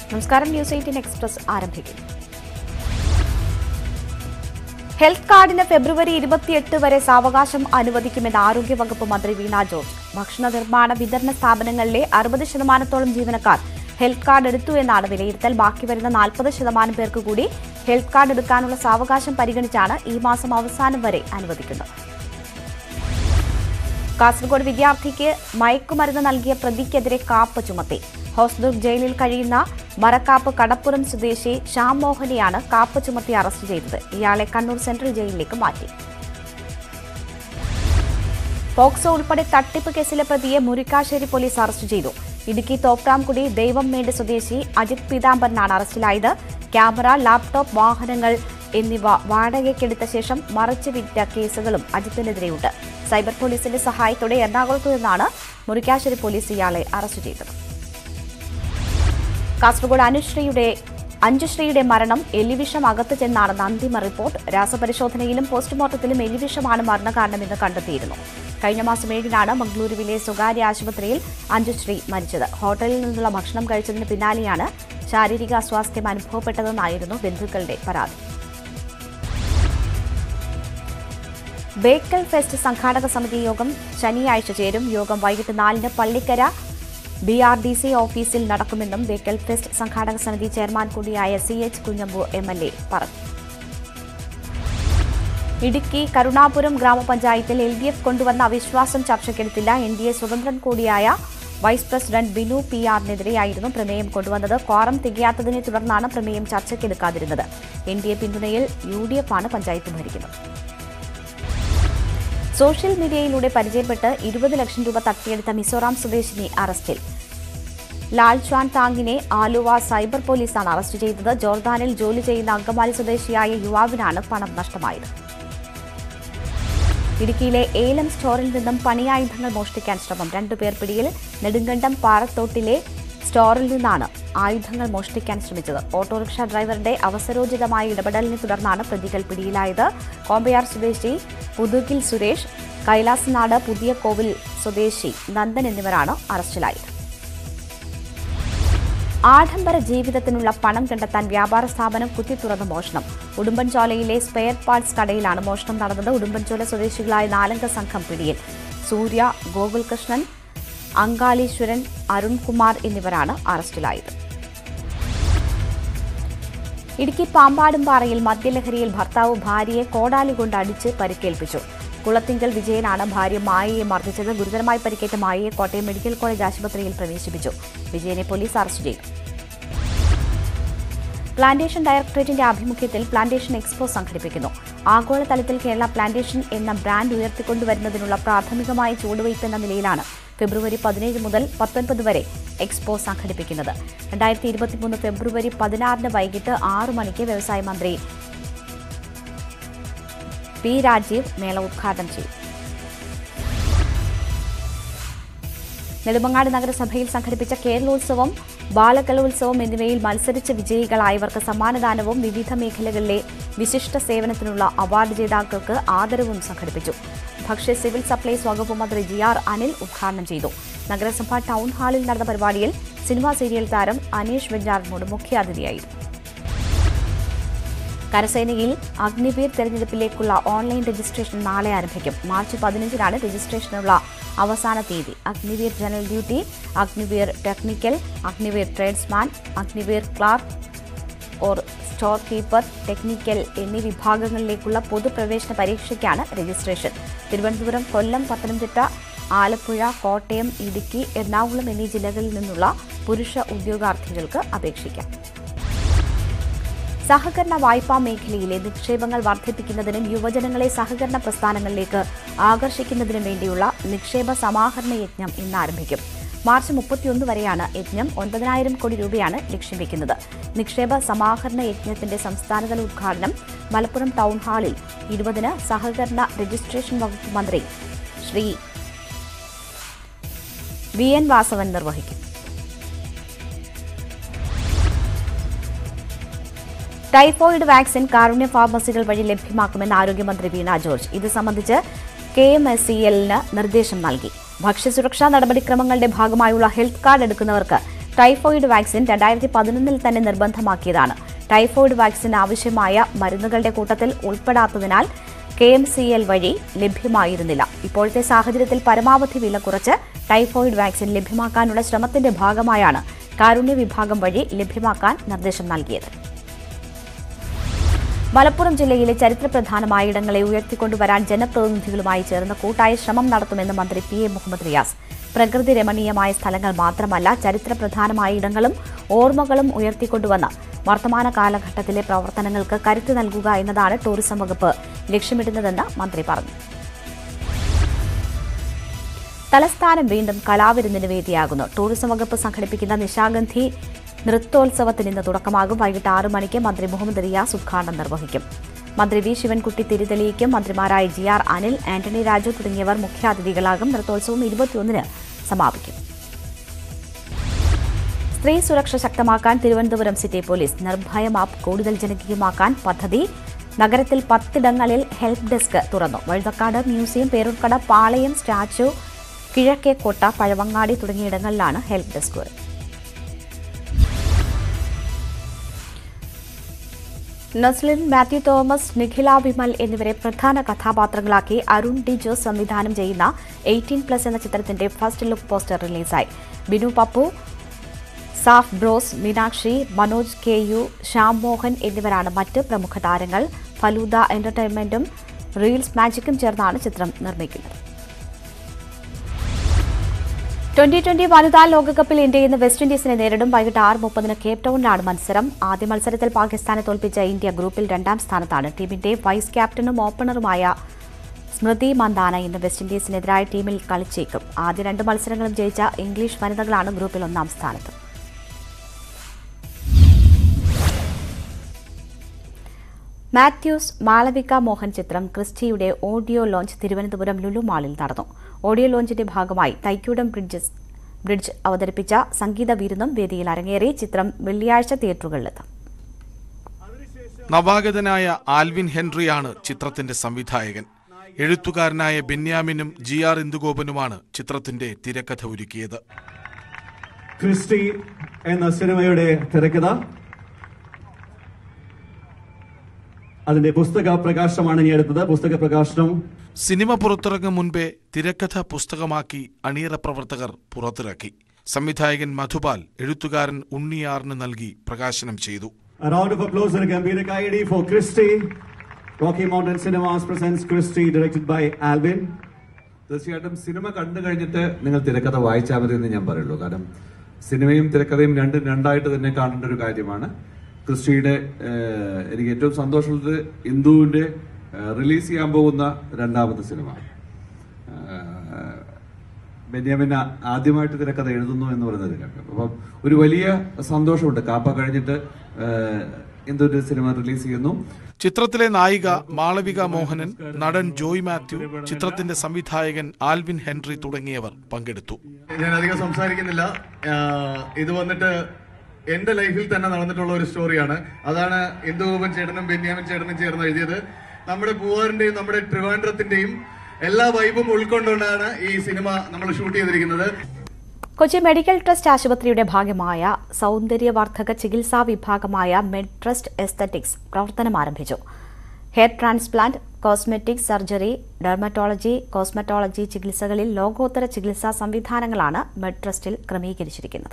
നമസ്കാരം news eighteen express ആരംഭിക്കുന്നു health കാർഡിന് ഫെബ്രുവരി ഇരുപത്തിയെട്ട് വരെ സാവകാശം അനുവദിക്കുമെന്ന് ആരോഗ്യവകുപ്പ് മന്ത്രി വീണ ജോർജ് ഭക്ഷണ നിർമ്മാണ വിതരണ സ്ഥാപനങ്ങളിലെ അറുപത് ശതമാനത്തോളം ജീവനക്കാർ ഹെൽത്ത് കാർഡ് എടുത്തു എന്നാണ് വിലയിരുത്തൽ ബാക്കി വരുന്ന നാൽപ്പത് ശതമാനം പേർക്ക് കൂടി ഹെൽത്ത് കാർഡ് എടുക്കാനുള്ള സാവകാശം പരിഗണിച്ചാണ് ഈ മാസം അവസാനം വരെ അനുവദിക്കുന്നത് കാസർഗോഡ് വിദ്യാർത്ഥിക്ക് മയക്കുമരുന്ന് നൽകിയ പ്രതിക്കെതിരെ കാപ്പ് ചുമത്തി ഹോസ്ദുർഗ് ജയിലിൽ കഴിയുന്ന മരക്കാപ്പ് കടപ്പുറം സ്വദേശി ശ്യാം മോഹനെയാണ് കാപ്പ് ചുമത്തി അറസ്റ്റ് ചെയ്തത് ഇയാളെ കണ്ണൂർ സെൻട്രൽ ജയിലിലേക്ക് മാറ്റി പോക്സോ ഉൾപ്പെടെ തട്ടിപ്പ് കേസിലെ പ്രതിയെ മുരിക്കാശ്ശേരി പോലീസ് അറസ്റ്റ് ചെയ്തു ഇടുക്കി തോപ്രാംകുടി ദൈവംമേട് സ്വദേശി അജിത് പീതാംബരനാണ് അറസ്റ്റിലായത് ക്യാമറ ലാപ്ടോപ്പ് വാഹനങ്ങൾ എന്നിവ വാടകയ്ക്കെടുത്ത ശേഷം മറച്ചു വിറ്റ കേസുകളും അജിത്തിനെതിരെയുണ്ട് സൈബർ പോലീസിന്റെ സഹായത്തോടെ എറണാകുളത്തു നിന്നാണ് മുരിക്കാശ്ശേരി പോലീസ് ഇയാളെ അറസ്റ്റ് ചെയ്തത് കാസർഗോഡ് അനുശ്രീയുടെ അഞ്ജുശ്രീയുടെ മരണം എലിവിഷം അകത്ത് ചെന്നാണെന്ന് അന്തിമ റിപ്പോർട്ട് രാസപരിശോധനയിലും പോസ്റ്റ്മോർട്ടത്തിലും എലിവിഷമാണ് മരണകാരണമെന്ന് കണ്ടെത്തിയിരുന്നു കഴിഞ്ഞ മാസം ഏഴിനാണ് മംഗളൂരുവിലെ സ്വകാര്യ ആശുപത്രിയിൽ അഞ്ജുശ്രീ മരിച്ചത് ഹോട്ടലിൽ നിന്നുള്ള ഭക്ഷണം കഴിച്ചതിന് പിന്നാലെയാണ് ശാരീരിക അസ്വാസ്ഥ്യം അനുഭവപ്പെട്ടതെന്നായിരുന്നു ബന്ധുക്കളുടെ പരാതി ബേക്കൽ ഫെസ്റ്റ് സംഘാടക സമിതി യോഗം ശനിയാഴ്ച ചേരും യോഗം വൈകിട്ട് നാലിന് Pallikkara B R D C ഓഫീസിൽ നടക്കുമെന്നും ബേക്കൽ ഫെസ്റ്റ് സംഘാടക സമിതി ചെയർമാൻ കൂടിയായ C H Kunhambu M L A പറഞ്ഞു ഇടുക്കി കരുണാപുരം ഗ്രാമപഞ്ചായത്തിൽ എൽ ഡി എഫ് കൊണ്ടുവന്ന അവിശ്വാസം ചർച്ചയ്ക്കെടുത്തില്ല എൻ ഡി എ സ്വതന്ത്രൻ കൂടിയായ വൈസ് പ്രസിഡന്റ് ബിനു പി ആറിനെതിരെയായിരുന്നു പ്രമേയം കൊണ്ടുവന്നത് ക്വാറം തികയാത്തതിനെ തുടർന്നാണ് പ്രമേയം ചർച്ചയ്ക്കെടുക്കാതിരുന്നത് എൻ ഡി എ പിന്തുണയിൽ യു ഡി എഫ് ആണ് പഞ്ചായത്ത് ഭരിക്കുന്നത് സോഷ്യൽ മീഡിയയിലൂടെ പരിചയപ്പെട്ട് ഇരുപത് ലക്ഷം രൂപ തട്ടിയെടുത്ത മിസോറാം സ്വദേശിനി അറസ്റ്റിൽ ലാൽ ച്വാൻ താങ്ങിനെ ആലുവ സൈബർ പോലീസാണ് അറസ്റ്റ് ചെയ്തത് ജോർദാനിൽ ജോലി ചെയ്യുന്ന അങ്കമാലി സ്വദേശിയായ യുവാവിനാണ് പണം നഷ്ടമായത് ഇടുക്കിയിലെ ഏലം സ്റ്റോറിൽ നിന്നും പണിയായുധങ്ങൾ മോഷ്ടിക്കാൻ ശ്രമം രണ്ടുപേർ പിടിയിൽ നെടുങ്കണ്ടം പാറത്തോട്ടിലെ സ്റ്റോറിൽ നിന്നാണ് ആയുധങ്ങൾ മോഷ്ടിക്കാൻ ശ്രമിച്ചത് ഓട്ടോറിക്ഷ ഡ്രൈവറുടെ അവസരോചിതമായ ഇടപെടലിനെ തുടർന്നാണ് പ്രതികൾ പിടിയിലായത് കോമ്പയാർ സ്വദേശി പുതുകിൽ സുരേഷ് കൈലാസനാട് പുതിയ കോവിൽ സ്വദേശി നന്ദൻ എന്നിവരാണ് അറസ്റ്റിലായത് ആഡംബര ജീവിതത്തിനുള്ള പണം കണ്ടെത്താൻ വ്യാപാര സ്ഥാപനം കുത്തിത്തുറന്ന് മോഷണം ഉടുമ്പൻചോലയിലെ സ്പെയർ പാർട്സ് കടയിലാണ് മോഷണം നടന്നത് ഉടുമ്പൻചോല സ്വദേശികളായ നാലംഗ സംഘം പിടിയിൽ സൂര്യ ഗോകുൽകൃഷ്ണൻ അങ്കാളീശ്വരൻ അരുൺകുമാർ എന്നിവരാണ് അറസ്റ്റിലായത് ഇടുക്കി പാമ്പാടുംപാറയിൽ മദ്യലഹരിയിൽ ഭർത്താവ് ഭാര്യയെ കോടാലി കൊണ്ട് അടിച്ച് പരിക്കേൽപ്പിച്ചു കുളത്തിങ്കൽ വിജയനാണ് ഭാര്യ മായയെ മർദ്ദിച്ചത് ഗുരുതരമായി പരിക്കേറ്റ മായയെ കോട്ടയം മെഡിക്കൽ കോളേജ് ആശുപത്രിയിൽ പ്രവേശിപ്പിച്ചു വിജയനെ പോലീസ് അറസ്റ്റ് ചെയ്തു പ്ലാന്റേഷൻ ഡയറക്ടറേറ്റിന്റെ ആഭിമുഖ്യത്തിൽ പ്ലാന്റേഷൻ എക്സ്പോ സംഘടിപ്പിക്കുന്നു ആഗോളതലത്തിൽ കേരള പ്ലാന്റേഷൻ എന്ന ബ്രാൻഡ് ഉയർത്തിക്കൊണ്ടുവരുന്നതിനുള്ള പ്രാഥമികമായ ചുവടുവയ്പ് എന്ന നിലയിലാണ് ഫെബ്രുവരി പതിനേഴ് മുതൽ പത്തൊൻപത് വരെ എക്സ്പോ സംഘടിപ്പിക്കുന്നത് രണ്ടായിരത്തി ഇരുപത്തിമൂന്ന് ഫെബ്രുവരി പതിനാറിന് വൈകിട്ട് ആറു മണിക്ക് വ്യവസായ മന്ത്രി പി രാജീവ് മേള ഉദ്ഘാടനം ചെയ്യും നെടുമങ്ങാട് നഗരസഭയിൽ സംഘടിപ്പിച്ച കേരളോത്സവം ബാലകലോത്സവം എന്നിവയിൽ മത്സരിച്ച വിജയികളായവർക്ക് സമ്മാനദാനവും വിവിധ മേഖലകളിലെ വിശിഷ്ട സേവനത്തിനുള്ള അവാർഡ് ജേതാക്കൾക്ക് ആദരവും സംഘടിപ്പിച്ചു ഭക്ഷ്യ സിവിൽ സപ്ലൈസ് വകുപ്പ് മന്ത്രി ജി ആർ അനിൽ ഉദ്ഘാടനം ചെയ്തു നഗരസഭ ടൗൺ ഹാളിൽ നടന്ന പരിപാടിയിൽ സിനിമാ സീരിയൽ താരം അനീഷ് വെഞ്ചാറിനോട് മുഖ്യാതിഥിയായിരുന്നു കരസേനയിൽ അഗ്നിവീർ തെരഞ്ഞെടുപ്പിലേക്കുള്ള ഓൺലൈൻ രജിസ്ട്രേഷൻ നാളെ ആരംഭിക്കും മാർച്ച് പതിനഞ്ചിനാണ് രജിസ്ട്രേഷനുള്ള അവസാന തീയതി Agniveer general duty Agniveer technical Agniveer tradesman Agniveer clerk or store keeper technical എന്നീ വിഭാഗങ്ങളിലേക്കുള്ള പൊതുപ്രവേശന പരീക്ഷയ്ക്കാണ് രജിസ്ട്രേഷൻ തിരുവനന്തപുരം കൊല്ലം പത്തനംതിട്ട ആലപ്പുഴ കോട്ടയം ഇടുക്കി എറണാകുളം എന്നീ ജില്ലകളിൽ നിന്നുള്ള പുരുഷ ഉദ്യോഗാർത്ഥികൾക്ക് അപേക്ഷിക്കാം സഹകരണ വായ്പാ മേഖലയിലെ നിക്ഷേപങ്ങൾ വർദ്ധിപ്പിക്കുന്നതിനും യുവജനങ്ങളെ സഹകരണ പ്രസ്ഥാനങ്ങളിലേക്ക് ആകർഷിക്കുന്നതിനും വേണ്ടിയുള്ള നിക്ഷേപ സമാഹരണ യജ്ഞം ഇന്ന് ആരംഭിക്കും മാർച്ച് മുപ്പത്തിയൊന്ന് വരെയാണ് യജ്ഞം ഒൻപതിനായിരം കോടി രൂപയാണ് ലക്ഷ്യം വെക്കുന്നത് നിക്ഷേപ സമാഹരണ യജ്ഞത്തിന്റെ സംസ്ഥാനതല ഉദ്ഘാടനം മലപ്പുറം ടൗൺ ഹാളിൽ ഇരുപതിന് സഹകരണ രജിസ്ട്രേഷൻ വകുപ്പ് മന്ത്രി ശ്രീ വി എൻ വാസവൻ നിർവഹിക്കും ടൈഫോയിഡ് വാക്സിൻ കാരുണ്യ ഫാർമസികൾ വഴി ലഭ്യമാക്കുമെന്ന് ആരോഗ്യമന്ത്രി വീണ ജോർജ് ഇത് സംബന്ധിച്ച് കെ എം എസ് സി എല്ലിന് നിർദ്ദേശം നൽകി ഭക്ഷ്യസുരക്ഷാ നടപടിക്രമങ്ങളുടെ ഭാഗമായുള്ള ഹെൽത്ത് കാർഡ് എടുക്കുന്നവർക്ക് ടൈഫോയിഡ് വാക്സിൻ രണ്ടായിരത്തി പതിനൊന്നിൽ തന്നെ നിർബന്ധമാക്കിയതാണ് ടൈഫോയിഡ് വാക്സിൻ ആവശ്യമായ മരുന്നുകളുടെ കൂട്ടത്തിൽ ഉൾപ്പെടാത്തതിനാൽ കെ എം സി എൽ വഴി ലഭ്യമായിരുന്നില്ല ഇപ്പോഴത്തെ സാഹചര്യത്തിൽ പരമാവധി വില കുറച്ച് ടൈഫോയിഡ് വാക്സിൻ ലഭ്യമാക്കാനുള്ള ശ്രമത്തിന്റെ ഭാഗമായാണ് കാരുണ്യ വിഭാഗം വഴി ലഭ്യമാക്കാൻ നിർദ്ദേശം നൽകിയത് മലപ്പുറം ജില്ലയിലെ ചരിത്രപ്രധാനമായ ഇടങ്ങളെ ഉയർത്തിക്കൊണ്ടുവരാൻ ജനപ്രതിനിധികളുമായി ചേർന്ന് കൂട്ടായ ശ്രമം നടത്തുമെന്ന് മന്ത്രി പി എ മുഹമ്മദ് റിയാസ് പ്രകൃതി രമണീയമായ സ്ഥലങ്ങൾ മാത്രമല്ല ചരിത്രപ്രധാനമായ ഇടങ്ങളും ഓർമ്മകളും ഉയർത്തിക്കൊണ്ടുവന്ന് വർത്തമാന കാലഘട്ടത്തിലെ പ്രവർത്തനങ്ങൾക്ക് കരുത്ത് നൽകുക എന്നതാണ് ടൂറിസം വകുപ്പ് ലക്ഷ്യമിടുന്നതെന്ന് മന്ത്രി പറഞ്ഞു തലസ്ഥാനം വീണ്ടും കലാവിരുന്നിന് വേദിയാകുന്നു ടൂറിസം വകുപ്പ് സംഘടിപ്പിക്കുന്ന നിശാഗന്ധി നൃത്തോത്സവത്തിന് ഇന്ന് തുടക്കമാകും വൈകിട്ട് ആറ് മണിക്ക് മന്ത്രി മുഹമ്മദ് റിയാസ് ഉദ്ഘാടനം നിർവഹിക്കും മന്ത്രി വി ശിവൻകുട്ടി തിരിതെളിയിക്കും മന്ത്രിമാരായ ജി ആർ അനിൽ ആന്റണി രാജു തുടങ്ങിയവർ മുഖ്യാതിഥികളാകും നൃത്തോത്സവം ഇരുപത്തിയൊന്നിന് സമാപിക്കും സ്ത്രീ സുരക്ഷ ശക്തമാക്കാൻ Thiruvananthapuram city police Nirbhayam app കൂടുതൽ ജനകീയമാക്കാൻ പദ്ധതി നഗരത്തിൽ പത്തിടങ്ങളിൽ ഹെൽപ്പ് ഡെസ്ക് തുറന്നു വഴുതക്കാട് മ്യൂസിയം പേരൂർക്കട പാളയം സ്റ്റാച്ചു കിഴക്കേക്കോട്ട പഴവങ്ങാടി തുടങ്ങിയിടങ്ങളിലാണ് ഹെൽപ്പ് ഡെസ്കുകൾ നസ്ലിൻ മാത്യു തോമസ് നിഖില വിമൽ എന്നിവരെ പ്രധാന കഥാപാത്രങ്ങളാക്കി അരുൺ ഡി ജോസ് സംവിധാനം ചെയ്യുന്ന എയ്റ്റീൻ പ്ലസ് എന്ന ചിത്രത്തിന്റെ ഫസ്റ്റ് ലുക്ക് പോസ്റ്റർ റിലീസായി Binu Pappu Saaf bros Meenakshi Manoj K U Shyam Mohan എന്നിവരാണ് മറ്റ് പ്രമുഖ താരങ്ങൾ ഫലൂദ എന്റർടൈൻമെന്റും റീൽസ് മാജിക്കും ചേർന്നാണ് ചിത്രം നിർമ്മിക്കുന്നത് ട്വന്റി ട്വന്റി വനിതാ ലോകകപ്പിൽ ഇന്ത്യ ഇന്ന് വെസ്റ്റ് ഇൻഡീസിനെ നേരിടും വൈകിട്ട് ആറ് മുപ്പതിന് കേപ്പ് ടൗണിലാണ് മത്സരം ആദ്യ മത്സരത്തിൽ പാകിസ്ഥാനെ തോൽപ്പിച്ച ഇന്ത്യ ഗ്രൂപ്പിൽ രണ്ടാം സ്ഥാനത്താണ് ടീമിന്റെ വൈസ് ക്യാപ്റ്റനും ഓപ്പണറുമായ സ്മൃതി മന്ദാന ഇന്ന് വെസ്റ്റ് ഇൻഡീസിനെതിരായ ടീമിൽ കളിച്ചേക്കും ആദ്യ രണ്ട് മത്സരങ്ങളും ജയിച്ച ഇംഗ്ലീഷ് വനിതകളാണ് ഗ്രൂപ്പിൽ ഒന്നാം സ്ഥാനത്ത് മാത്യൂസ് മാളവിക മോഹൻ ചിത്രം ക്രിസ്റ്റിയുടെ ഓഡിയോ ലോഞ്ച് തിരുവനന്തപുരം ലുലു മാളിൽ നടന്നു ഓഡിയോ ലോഞ്ചിന്റെ ഭാഗമായി തൈക്കൂടം ബ്രിഡ്ജസ് ബ്രിഡ്ജ് അവതരിപ്പിച്ച സംഗീത വിരുന്നും വേദിയിൽ അരങ്ങേറി ചിത്രം വെള്ളിയാഴ്ച തിയേറ്ററുകളിലെത്തും നവാഗതനായ ആൽവിൻ ഹെൻറിയാണ് ചിത്രത്തിന്റെ സംവിധായകൻ എഴുത്തുകാരനായ ബെന്യാമിനും ജി ആർ ഇന്ദുഗോപനുമാണ് ചിത്രത്തിന്റെ തിരക്കഥ ഒരുക്കിയത് ക്രിസ്റ്റി എന്ന സിനിമയുടെ തിരക്കഥ അതിന്റെ പുസ്തക പ്രകാശനമാണ് ഇനി അടുത്തത് പുസ്തക പ്രകാശനം സിനിമ പുറത്തിറങ്ങും മുൻപേ തിരക്കഥ പുസ്തകമാക്കി അണിയറ പ്രവർത്തകർ പുറത്തിറക്കി സംവിധായകൻ മധുപാൽ എഴുത്തുകാരൻ ഉണ്ണിയാറിന് നൽകി പ്രകാശനം ചെയ്തു A round of applause and a Gambhira Kaidi for Christie. Rocky Mountain Cinemas presents Christie, directed by Alvin. തീർച്ചയായിട്ടും സിനിമ കണ്ടു കഴിഞ്ഞിട്ട് നിങ്ങൾ തിരക്കഥ വായിച്ചാൽ മതി എന്ന് ഞാൻ പറയുള്ളൂ കാരണം സിനിമയും തിരക്കഥയും രണ്ടും രണ്ടായിട്ട് തന്നെ കാണേണ്ട ഒരു കാര്യമാണ് ക്രിസ്റ്റിയുടെ ഏഹ്, എനിക്ക് ഏറ്റവും സന്തോഷമുള്ളത് ഇന്ദുവിന്റെ ഏഹ്, റിലീസ് ചെയ്യാൻ പോകുന്ന രണ്ടാമത്തെ സിനിമ ഏഹ്, ബെന്യാമിൻ ആ- ആദ്യമായിട്ട് തിരക്കഥ എഴുതുന്നു എന്ന് പറയുന്നതിലൊക്കെ അപ്പം ഒരു വലിയ സന്തോഷമുണ്ട് കാപ്പ കഴിഞ്ഞിട്ട് ഏഹ്, ഇന്ദുവിന്റെ സിനിമ റിലീസ് ചെയ്യുന്നു ചിത്രത്തിലെ നായിക മാളവിക മോഹനൻ നടൻ ജോയ് മാത്യു ചിത്രത്തിന്റെ സംവിധായകൻ ആൽവിൻ ഹെൻറി തുടങ്ങിയവർ പങ്കെടുത്തു ഞാൻ അധികം സംസാരിക്കുന്നില്ല ആഹ് ഇത് വന്നിട്ട് എന്റെ ലൈഫിൽ തന്നെ നടന്നിട്ടുള്ള ഒരു സ്റ്റോറിയാണ് അതാണ് ഇന്ദുഗോപൻ ചേട്ടനും ബെന്യാമിൻ ചേട്ടനും ചേർന്ന് എഴുതിയത് നമ്മുടെ പൂവാറിന്റെയും നമ്മുടെ ട്രിവാൻഡ്രത്തിന്റെയും എല്ലാ വൈബും ഉൾക്കൊണ്ടുകൊണ്ടാണ് ഈ സിനിമ നമ്മൾ ഷൂട്ട് ചെയ്തിരിക്കുന്നത് കൊച്ചി മെഡിക്കൽ ട്രസ്റ്റ് ആശുപത്രിയുടെ ഭാഗമായ സൗന്ദര്യവർദ്ധക ചികിത്സാ വിഭാഗമായ മെഡ് ട്രസ്റ്റ് എസ്തറ്റിക്സ് പ്രവർത്തനം ആരംഭിച്ചു hair transplant cosmetic surgery dermatology cosmetology ചികിത്സകളിൽ ലോകോത്തര ചികിത്സാ സംവിധാനങ്ങളാണ് മെഡ് ട്രസ്റ്റിൽ ക്രമീകരിച്ചിരിക്കുന്നത്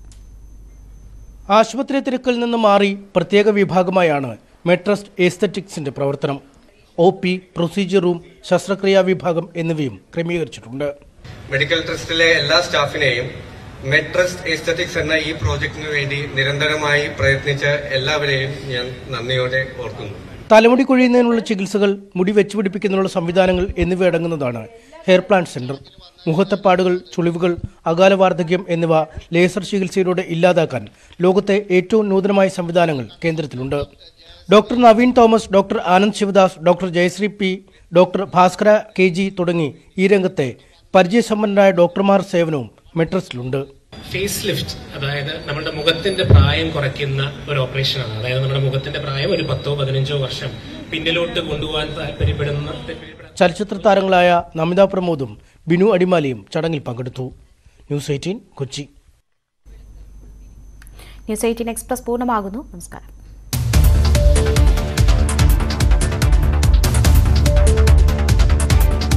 ആശുപത്രി തിരക്കിൽ നിന്ന് മാറി പ്രത്യേക വിഭാഗമായാണ് മെട്രസ്റ്റ് എസ്തറ്റിക്സിന്റെ പ്രവർത്തനം ഒ പി പ്രൊസീജിയർ റൂം ശസ്ത്രക്രിയാ വിഭാഗം എന്നിവയും ക്രമീകരിച്ചിട്ടുണ്ട് മെഡിക്കൽ ട്രസ്റ്റിലെ എല്ലാ സ്റ്റാഫിനെയും മെഡ് ട്രസ്റ്റ് എസ്തറ്റിക്സ് എന്ന ഈ പ്രോജക്റ്റിന് വേണ്ടി നിരന്തരമായി പ്രയത്നിച്ച എല്ലാവരെയും ഞാൻ നന്ദിയോടെ ഓർക്കുന്നു തലമുടി കൊഴിയുന്നതിനുള്ള ചികിത്സകൾ മുടി വെച്ചുപിടിപ്പിക്കുന്നതിനുള്ള സംവിധാനങ്ങൾ എന്നിവ അടങ്ങുന്നതാണ് ഹെയർ പ്ലാന്റ് സെന്റർ മുഖത്തെ പാടുകൾ ചുളിവുകൾ അകാല വാർദ്ധക്യം എന്നിവ ലേസർ ചികിത്സയിലൂടെ ഇല്ലാതാക്കാൻ ലോകത്തെ ഏറ്റവും നൂതനമായ സംവിധാനങ്ങൾ കേന്ദ്രത്തിലുണ്ട് doctor Naveen Thomas doctor Anand Sivadas doctor Jayasree P doctor Bhaskara K G തുടങ്ങി ഈ രംഗത്തെ പരിചയസമ്പന്നരായ ഡോക്ടർമാർ സേവനവും മെട്രസിലുണ്ട് ഫേസ് ലിഫ്റ്റ് അതായത് നമ്മുടെ മുഖത്തിന്റെ പ്രായം കുറയ്ക്കുന്ന ഒരു ഓപ്പറേഷനാണ് അതായത് നമ്മുടെ മുഖത്തിന്റെ പ്രായം ഒരു പത്തോ പതിനഞ്ചോ വർഷം പിന്നിലോട്ട് കൊണ്ടുപോകാൻ താല്പര്യപ്പെടുന്ന താല്പര്യപ്പെടുന്ന ചലച്ചിത്ര താരങ്ങളായ നമിത പ്രമോദും ബിനു അടിമാലിയും ചടങ്ങിൽ പങ്കെടുത്തു news eighteen Kochi news eighteen express പൂർണ്ണമാകുന്നു നമസ്കാരം